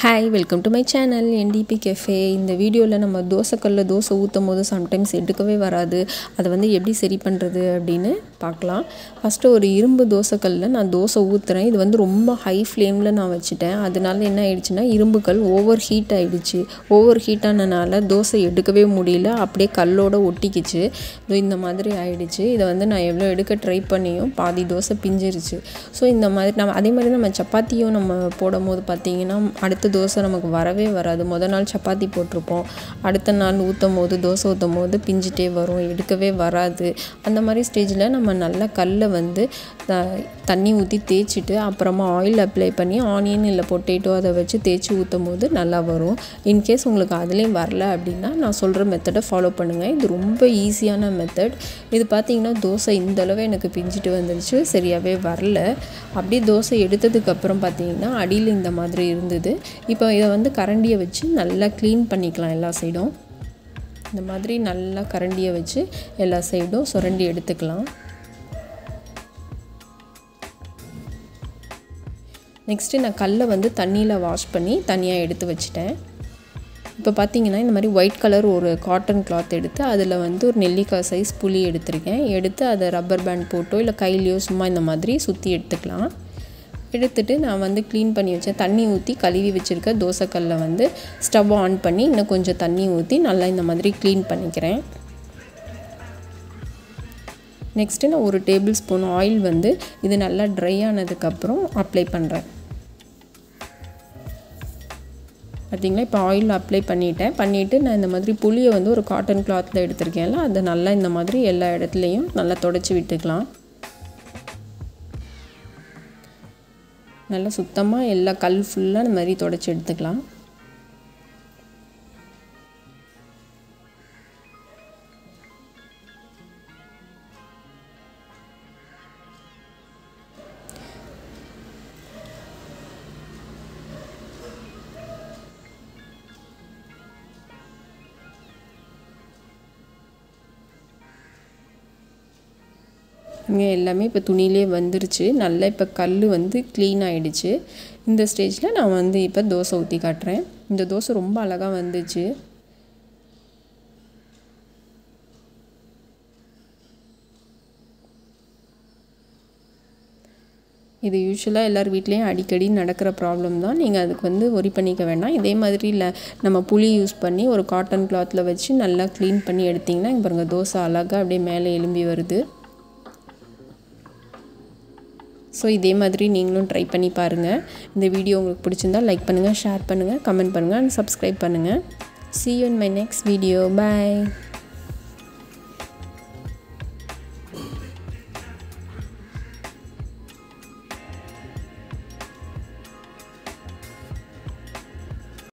hi welcome to my channel NDP cafe இந்த வீடியோவில் நம்ம தோசைக்கல்ல தோசை ஊற்றும் போது சம்டைம்ஸ் எடுக்கவே வராது அதை வந்து எப்படி சரி பண்ணுறது அப்படின்னு பார்க்கலாம் ஃபஸ்ட்டு ஒரு இரும்பு தோசைக்கல்லில் நான் தோசை ஊற்றுறேன் இது வந்து ரொம்ப ஹை ஃப்ளேமில் நான் வச்சுட்டேன் அதனால என்ன ஆயிடுச்சுன்னா இரும்புக்கல் ஓவர் ஹீட் ஆகிடுச்சு ஓவர் ஹீட் ஆனனால தோசை எடுக்கவே முடியல அப்படியே கல்லோட ஒட்டிக்கிச்சு இதோ இந்த மாதிரி ஆயிடுச்சு இதை வந்து நான் எவ்வளோ எடுக்க ட்ரை பண்ணியும் பாதி தோசை பிஞ்சிருச்சு ஸோ இந்த மாதிரி நம்ம அதே மாதிரி நம்ம சப்பாத்தியும் நம்ம போடும் போது பார்த்தீங்கன்னா அடுத்த தோசை நமக்கு வரவே வராது முத நாள் சப்பாத்தி போட்டிருப்போம் அடுத்த நாள் ஊற்றும் போது தோசை ஊற்றும் போது பிஞ்சிட்டே வரும் எடுக்கவே வராது அந்த மாதிரி ஸ்டேஜில் நம்ம நல்லா கல்லை வந்து த- தண்ணி ஊற்றி தேய்ச்சிட்டு அப்புறமா ஆயில் அப்ளை பண்ணி ஆனியன் இல்லை பொட்டேட்டோ அதை வச்சு தேய்ச்சி ஊற்றும் போது நல்லா வரும் இன்கேஸ் உங்களுக்கு அதுலேயும் வரல அப்படின்னா நான் சொல்கிற மெத்தடை ஃபாலோ பண்ணுங்கள் இது ரொம்ப ஈஸியான மெத்தட் இது பார்த்தீங்கன்னா தோசை இந்த அளவு எனக்கு பிஞ்சிட்டு வந்துருச்சு சரியாகவே வரல அப்படியே தோசை எடுத்ததுக்கப்புறம் பார்த்தீங்கன்னா அடியில் இந்த மாதிரி இருந்தது இப்போ இதை வந்து கரண்டியை வச்சு நல்லா க்ளீன் பண்ணிக்கலாம் எல்லா சைடும் இந்த மாதிரி நல்லா கரண்டியை வச்சு எல்லா சைடும் சுரண்டி எடுத்துக்கலாம் நெக்ஸ்ட்டு நான் கல்லை வந்து தண்ணியில் வாஷ் பண்ணி தனியாக எடுத்து வச்சிட்டேன் இப்போ பார்த்தீங்கன்னா இந்த மாதிரி ஒயிட் கலர் ஒரு காட்டன் கிளாத் எடுத்து அதில் வந்து ஒரு நெல்லிக்காய் சைஸ் புளி எடுத்திருக்கேன் எடுத்து அதை ரப்பர் பேண்ட் போட்டோ இல்லை கையிலையோ சும்மா இந்த மாதிரி சுற்றி எடுத்துக்கலாம் எடுத்துட்டு நான் வந்து க்ளீன் பண்ணி வச்சேன் தண்ணி ஊற்றி கழுவி வச்சுருக்க தோசைக்கல்லை வந்து ஸ்டவ் ஆன் பண்ணி இன்னும் கொஞ்சம் தண்ணி ஊற்றி நல்லா இந்த மாதிரி க்ளீன் பண்ணிக்கிறேன் நெக்ஸ்ட்டு நான் ஒரு டேபிள் ஸ்பூன் ஆயில் வந்து இது நல்லா ட்ரை ஆனதுக்கப்புறம் அப்ளை பண்ணுறேன் பார்த்தீங்களா இப்போ ஆயில் அப்ளை பண்ணிட்டேன் பண்ணிவிட்டு நான் இந்த மாதிரி புளியை வந்து ஒரு காட்டன் கிளாத்தில் எடுத்திருக்கேன்ல அதை நல்லா இந்த மாதிரி எல்லா இடத்துலையும் நல்லா தொடச்சி விட்டுக்கலாம் நல்லா சுத்தமாக எல்லா கல் ஃபுல்லாக இந்த மாதிரி தொடச்சி எடுத்துக்கலாம் இங்கே எல்லாமே இப்போ துணியிலே வந்துருச்சு நல்லா இப்போ கல் வந்து க்ளீன் ஆயிடுச்சு இந்த ஸ்டேஜில் நான் வந்து இப்போ தோசை ஊற்றி காட்டுறேன் இந்த தோசை ரொம்ப அழகாக வந்துச்சு இது யூஸ்வலாக எல்லார் வீட்லேயும் அடிக்கடி நடக்கிற ப்ராப்ளம் தான் நீங்கள் அதுக்கு வந்து ஒரி பண்ணிக்க வேண்டாம் இதே மாதிரி இல்லை நம்ம புளி யூஸ் பண்ணி ஒரு காட்டன் கிளாத்தில் வச்சு நல்லா க்ளீன் பண்ணி எடுத்திங்கன்னா இங்கே பாருங்கள் தோசை அழகாக அப்படியே மேலே எலும்பி வருது ஸோ இதே மாதிரி நீங்களும் ட்ரை பண்ணி பாருங்கள் இந்த வீடியோ உங்களுக்கு பிடிச்சிருந்தா லைக் பண்ணுங்கள் ஷேர் பண்ணுங்கள் கமெண்ட் பண்ணுங்கள் அண்ட் சப்ஸ்கிரைப் பண்ணுங்கள் see you in my next video bye